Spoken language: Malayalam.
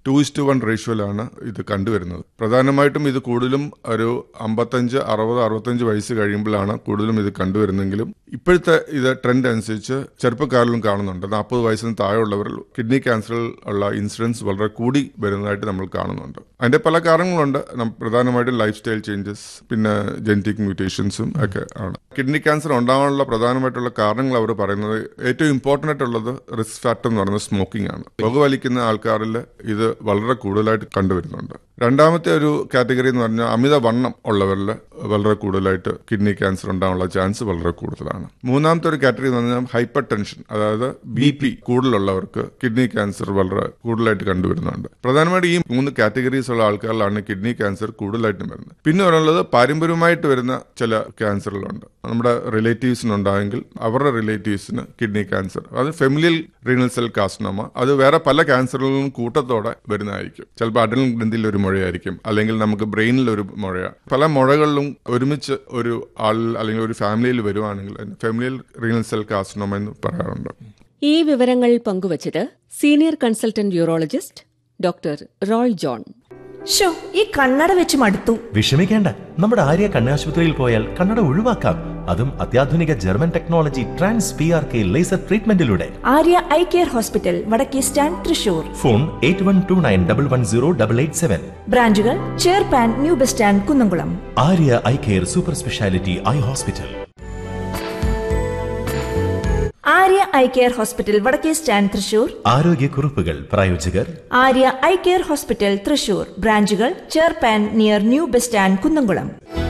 ടു ഇസ്റ്റ് വൺ റേഷ്യോയിലാണ് ഇത് കണ്ടുവരുന്നത് പ്രധാനമായിട്ടും ഇത് കൂടുതലും ഒരു അമ്പത്തഞ്ച് അറുപത് അറുപത്തഞ്ച് വയസ്സ് കഴിയുമ്പോഴാണ് കൂടുതലും ഇത് കണ്ടുവരുന്നെങ്കിലും ഇപ്പോഴത്തെ ഇത് ട്രെൻഡ് അനുസരിച്ച് ചെറുപ്പക്കാരിലും കാണുന്നുണ്ട് നാൽപ്പത് വയസ്സിന് താഴെയുള്ളവരിൽ കിഡ്നി ക്യാൻസറിൽ ഉള്ള ഇൻസിഡൻസ് വളരെ കൂടി വരുന്നതായിട്ട് നമ്മൾ കാണുന്നുണ്ട് അതിന്റെ പല കാരണങ്ങളുണ്ട് നം- പ്രധാനമായിട്ടും ലൈഫ് സ്റ്റൈൽ ചേഞ്ചസ് പിന്നെ ജനറ്റിക് മ്യൂട്ടേഷൻസും ഒക്കെ ആണ് കിഡ്നി ക്യാൻസർ ഉണ്ടാകാനുള്ള പ്രധാനമായിട്ടുള്ള കാരണങ്ങൾ അവർ പറയുന്നത് ഏറ്റവും ഇമ്പോർട്ടൻ്റ് ആയിട്ടുള്ളത് റിസ്ക് ഫാക്ടർ എന്ന് പറയുന്നത് സ്മോക്കിംഗ് ആണ് പുകവലിക്കുന്ന ആൾക്കാരിൽ ഇത് വളരെ കൂടുതലായിട്ട് കണ്ടുവരുന്നുണ്ട് രണ്ടാമത്തെ ഒരു കാറ്റഗറി എന്ന് പറഞ്ഞാൽ അമിത വണ്ണം ഉള്ളവരിൽ വളരെ കൂടുതലായിട്ട് കിഡ്നി ക്യാൻസർ ഉണ്ടാകാനുള്ള ചാൻസ് വളരെ കൂടുതലാണ് മൂന്നാമത്തെ ഒരു കാറ്റഗറി എന്ന് പറഞ്ഞാൽ ഹൈപ്പർ ടെൻഷൻ അതായത് ബി പി കൂടുതലുള്ളവർക്ക് കിഡ്നി ക്യാൻസർ വളരെ കൂടുതലായിട്ട് കണ്ടുവരുന്നുണ്ട് പ്രധാനമായിട്ട് ഈ മൂന്ന് കാറ്റഗറീസ് ഉള്ള ആൾക്കാരിലാണ് കിഡ്നി ക്യാൻസർ കൂടുതലായിട്ടും വരുന്നത് പിന്നെ പറയുന്നത് പാരമ്പര്യമായിട്ട് വരുന്ന ചില ക്യാൻസറുകളുണ്ട് നമ്മുടെ റിലേറ്റീവ്സിനുണ്ടായെങ്കിൽ അവരുടെ റിലേറ്റീവ്സിന് കിഡ്നി ക്യാൻസർ അത് ഫെമിലിയൽ റീനൽ സെൽ കാസ്നോമ അത് വേറെ പല ക്യാൻസറുകളിലും കൂട്ടത്തോടെ വരുന്നതായിരിക്കും ചിലപ്പോൾ അഡൽ ഗ്രന്ഥിയിൽ ഒരു മുഴയായിരിക്കും അല്ലെങ്കിൽ നമുക്ക് ബ്രെയിനിൽ ഒരു മുഴ പല മുഴകളിലും ഒരുമിച്ച് ഒരു ആൾ അല്ലെങ്കിൽ ഒരു ഫാമിലിയിൽ വരുവാണെങ്കിൽ ഫെമിലിയൽ റീനൽ സെൽ കാസ്നോമ എന്ന് പറയാറുണ്ട് ഈ വിവരങ്ങൾ പങ്കുവച്ചത് senior consultant urologist doctor Roy John ഷോ ഈ കണ്ണട വെച്ച് മടുത്തു വിഷമിക്കേണ്ട നമ്മുടെ ആര്യ കണ്ണാശുപത്രിയിൽ പോയാൽ കണ്ണട ഒഴിവാക്കാം അതും അത്യാധുനിക German technology trans P R K laser ട്രീറ്റ്മെന്റിലൂടെ Arya eye care hospital Vadakke stand Thrissur phone eight one two nine double one zero double eight seven ബ്രാഞ്ചുകൾ ചേർപ്പാൻ new bus stand Kunnamkulam Arya eye care super speciality eye hospital Arya eye care hospital Vadakke stand Thrissur ആരോഗ്യക്കുറിപ്പുകൾ പ്രായോജകർ Arya eye care hospital Thrissur ബ്രാഞ്ചുകൾ ചേർപ്പാൻ near new bus stand Kunnamkulam